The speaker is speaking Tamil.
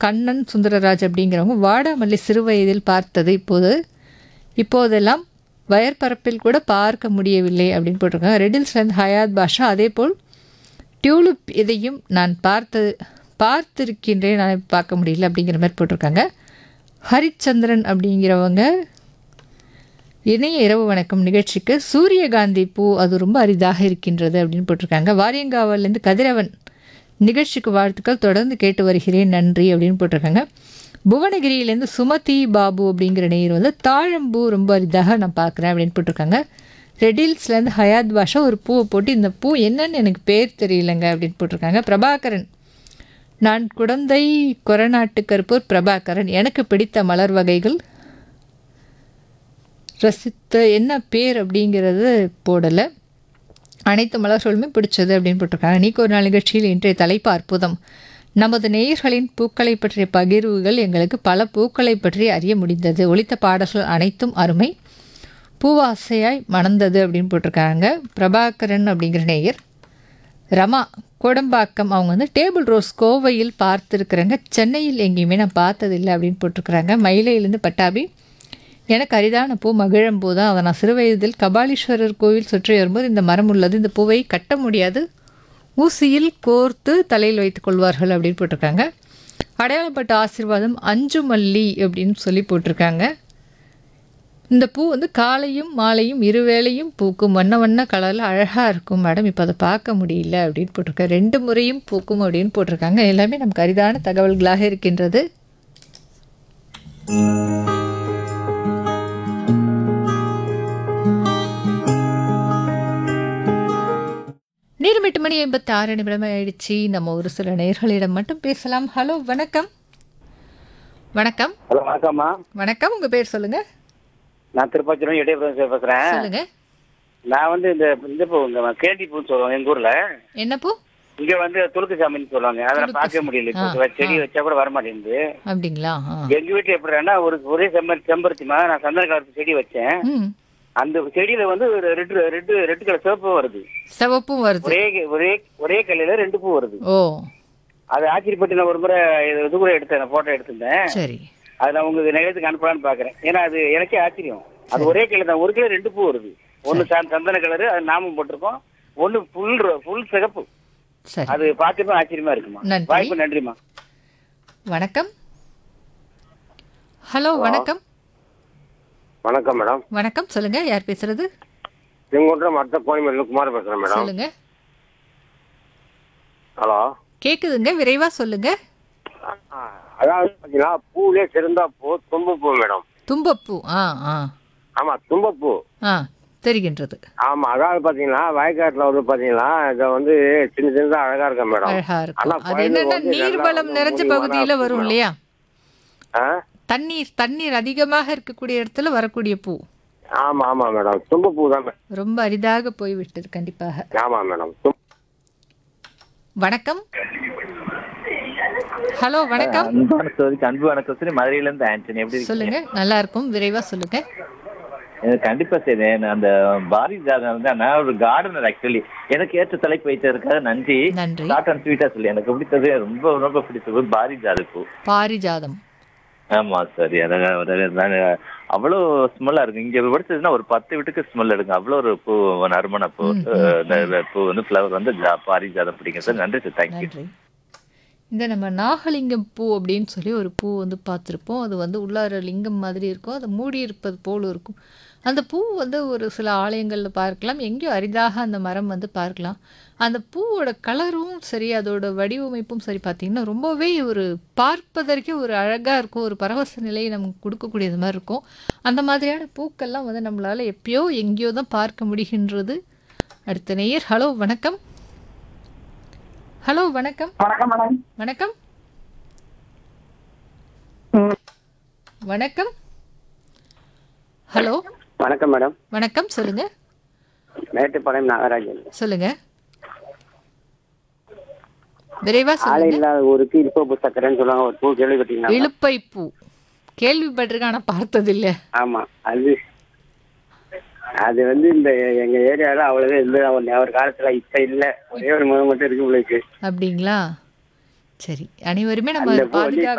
கண்ணன் சுந்தரராஜ் அப்படிங்கிறவங்க வாடாமல்லி சிறு வயதில் பார்த்தது இப்போது இப்போதெல்லாம் வயற்பரப்பில் கூட பார்க்க முடியவில்லை அப்படின்னு போட்டிருக்காங்க ரெடில்ஸ்லேருந்து ஹயாத் பாஷா அதேபோல் டியூலிப் இதையும் நான் பார்த்து பார்த்திருக்கின்றேன் நான் பார்க்க முடியல அப்படிங்கிற மாதிரி போட்டிருக்காங்க ஹரிச்சந்திரன் அப்படிங்கிறவங்க இணைய இரவு வணக்கம் நிகழ்ச்சிக்கு சூரியகாந்தி பூ அது ரொம்ப அரிதாக இருக்கின்றது அப்படின்னு போட்டிருக்காங்க வாரியங்காவல்லேருந்து கதிரவன் நிகழ்ச்சிக்கு வாழ்த்துக்கள் தொடர்ந்து கேட்டு வருகிறேன் நன்றி அப்படின்னு போட்டிருக்காங்க புவனகிரியிலேருந்து சுமதி பாபு அப்படிங்கிற நேயர் வந்து தாழம்பூ ரொம்ப அரிதாக நான் பார்க்குறேன் அப்படின்னு போட்டிருக்காங்க ரெடில்ஸ்லேருந்து ஹயாத் பாஷா ஒரு பூவை போட்டு இந்த பூ என்னன்னு எனக்கு பேர் தெரியலங்க அப்படின்னு போட்டிருக்காங்க பிரபாகரன் நான் குழந்தை கொரநாட்டு கருப்பூர் பிரபாகரன் எனக்கு பிடித்த மலர் வகைகள் ரசித்த என்ன பேர் அப்படிங்கிறது போடலை அனைத்து மலர்களுமே பிடிச்சது அப்படின்னு போட்டிருக்காங்க நீக்கு ஒரு நாள் நிகழ்ச்சியில் இன்றைய தலைப்பு அற்புதம் நமது நேயர்களின் பூக்களை பற்றிய பகிர்வுகள் எங்களுக்கு பல பூக்களை பற்றி அறிய முடிந்தது ஒலித்த பாடல்கள் அனைத்தும் அருமை பூவாசையாய் மணந்தது அப்படின்னு போட்டிருக்காங்க பிரபாகரன் அப்படிங்கிற நேயர் ரமா கோடம்பாக்கம் அவங்க வந்து டேபிள் ரோஸ் கோவையில் பார்த்துருக்குறாங்க சென்னையில் எங்கேயுமே நான் பார்த்ததில்லை அப்படின்னு போட்டிருக்கிறாங்க மயிலையிலேருந்து பட்டாபி எனக்கு அரிதான பூ மகிழம்பூ தான் அதை நான் சிறுவயதில் கபாலீஸ்வரர் கோவில் சுற்றி வரும்போது இந்த மரம் உள்ளது இந்த பூவை கட்ட முடியாது ஊசியில் கோர்த்து தலையில் வைத்துக் கொள்வார்கள் அப்படின்னு போட்டிருக்காங்க அடையாளப்பட்ட ஆசீர்வாதம் அஞ்சு மல்லி அப்படின்னு சொல்லி போட்டிருக்காங்க இந்த பூ வந்து காலையும் மாலையும் இருவேளையும் பூக்கும் வண்ண வண்ண கலரில் அழகாக இருக்கும் மேடம் இப்போ அதை பார்க்க முடியல அப்படின்னு போட்டிருக்காங்க ரெண்டு முறையும் பூக்கும் அப்படின்னு போட்டிருக்காங்க எல்லாமே நமக்கு அரிதான தகவல்களாக இருக்கின்றது நேரம் எட்டு மணி ஐம்பத்தி ஆறு நிமிடம் ஆயிடுச்சு நம்ம ஒரு சில நேர்களிடம் மட்டும் பேசலாம் ஹலோ வணக்கம் வணக்கம் ஹலோ வணக்கம்மா வணக்கம் உங்க பேர் சொல்லுங்க நான் திருப்பாச்சூரம் இடையபுரம் சார் பேசுறேன் சொல்லுங்க நான் வந்து இந்த இந்த பூ இந்த கேண்டி பூன்னு சொல்லுவாங்க எங்க ஊர்ல என்ன பூ இங்க வந்து துளுக்கு சாமின்னு சொல்லுவாங்க அதை நான் பார்க்க முடியல இப்போ செடி வச்சா கூட வர மாட்டேங்குது அப்படிங்களா ஆ. எங்க வீட்டுல எப்படின்னா ஒரு ஒரே செம்ம செம்பருத்திமா நான் சந்தன கலர் செடி வச்சேன் ம் அந்த செடியில வந்து ஒரு ரெட் ரெட் ரெட் கலர் சிவப்பு வருது சிவப்பும் வருது ஒரே ஒரே ஒரே கல்லையில ரெண்டு பூ வருது ஓ அது ஆச்சரியப்பட்டு நான் ஒரு முறை இது இது கூட எடுத்தேன் போட்டோ எடுத்திருந்தேன் சரி அது நான் உங்களுக்கு நிலையத்துக்கு அனுப்பலான்னு பாக்குறேன் ஏன்னா அது எனக்கே ஆச்சரியம் அது ஒரே கிளை தான் ஒரு கிலோ ரெண்டு பூ வருது ஒன்னு ச- சந்தன கலரு அது நாமம் போட்டிருக்கோம் ஒன்னு ஃபுல் ஃபுல் சிகப்பு சரி அது பார்க்கவே ஆச்சரியமா இருக்குமா நன்றி. வாய்ப்பு நன்றிமா வணக்கம் ஹலோ வணக்கம் வணக்கம் மேடம் வணக்கம் சொல்லுங்க யார் பேசுறது செங்குன்றம் அடுத்த கோயம்பேடு குமார் பேசுறேன் மேடம் சொல்லுங்க ஹலோ கேக்குதுங்க விரைவா சொல்லுங்க அதாவது பாத்தீங்கன்னா பூவிலே சிறந்தா பூ தும்பப்பூ மேடம் தும்பப்பூ ஆ ஆ ஆமா தும்பப்பூ ஆ தெரிகின்றது ஆமா அதாவது பாத்தீங்கன்னா வயக்காட்டுல வந்து பாத்தீங்கன்னா இத வந்து சின்ன சின்னதா அழகா இருக்கும் மேடம் அழகா ஆனா இருக்கும் அது என்னன்னா கோயிலுக்கு வந்து நல்லா நீர்வளம் வந்து நிறைஞ்ச மூலிகைமா பகுதியில தான் வரும் இருக்கும் இல்லையா ஆ? தண்ணீர் தண்ணீர் அதிகமாக இருக்கக்கூடிய இடத்துல வரக்கூடிய பூ ஆமா ஆமா மேடம் தும்பப்பூ தான் மேடம். ரொம்ப அரிதாக போய்விட்டது கண்டிப்பாக ஆமா மேடம் தும்- வணக்கம் ஹலோ வணக்கம் அன்பான சோதிக்கு அன்பு வணக்கம் சரி மதுரையில இருந்து ஆண்டனி எப்படி இருக்கீங்க சொல்லுங்க நல்லா இருக்கும் விரைவா சொல்லுங்க எனக்கு கண்டிப்பா சரி நான் அந்த பாரதி ஜாதகம் வந்து நான் ஒரு கார்டனர் ஆக்சுவலி எனக்கு ஏற்ற தலைப்பு வைத்ததற்காக நன்றி நன்றி ஷார்ட் அண்ட் ஸ்வீட்டா சொல்லி எனக்கு பிடித்தது ரொம்ப ரொம்ப பிடிச்சது பாரி ஜாதப்பு பாரிஜாதம் ஆமா சரி அதான் அதான் நான் அவ்வளோ ஸ்மெல்லா இருக்கு இங்க படிச்சதுன்னா ஒரு பத்து வீட்டுக்கு ஸ்மெல் எடுங்க அவ்வளோ ஒரு பூ நறுமண பூ ம், அஹ், இந்த பூ வந்து ஃப்ளவர் வந்து ஜா- பாரிஜாதம் பிடிக்கும் சார் நன்றி சார் தேங்க்யூ நன்றி இந்த நம்ம நாகலிங்கம் பூ அப்படின்னு சொல்லி ஒரு பூ வந்து பார்த்துருப்போம் அது வந்து உள்ளார லிங்கம் மாதிரி இருக்கும் அது மூடி இருப்பது போல் இருக்கும் அந்த பூ வந்து ஒரு சில ஆலயங்களில் பார்க்கலாம் எங்கேயோ அரிதாக அந்த மரம் வந்து பார்க்கலாம் அந்த பூவோட கலரும் சரி அதோட வடிவமைப்பும் சரி பார்த்திங்கன்னா ரொம்பவே ஒரு பார்ப்பதற்கே ஒரு அழகாக இருக்கும் ஒரு பரவச நிலையை நமக்கு கொடுக்கக்கூடியது மாதிரி இருக்கும் அந்த மாதிரியான பூக்கள்லாம் வந்து நம்மளால் எப்பயோ எங்கேயோ தான் பார்க்க முடிகின்றது அடுத்த நேயர் ஹலோ வணக்கம் ஹலோ வணக்கம் வணக்கம் மேடம் வணக்கம் வணக்கம் ஹலோ வணக்கம் மேடம் வணக்கம் சொல்லுங்க மேட்டுப்பாளையம் நாகராஜன் சொல்லுங்க விரைவா ஆளை சொல்லுங்க இல்லாத ஊருக்கு இப்போ சக்கரைன்னு சொல்லுவாங்க ஒரு பூ கேள்விப்பட்டீங்கன்னா இழுப்பை பூ கேள்விப்பட்டிருக்கேன் ஆனால் பார்த்ததில்ல ஆமா அது அது வந்து இந்த எங்க ஏரியால அவ்வளவு இல்லை ஒரு காலத்துல இப்ப இல்ல ஒரே ஒரு முகம் மட்டும் இருக்கு உங்களுக்கு அப்படிங்களா சரி அனைவருமே நம்ம அந்த பூ வந்து பாதுகாக்க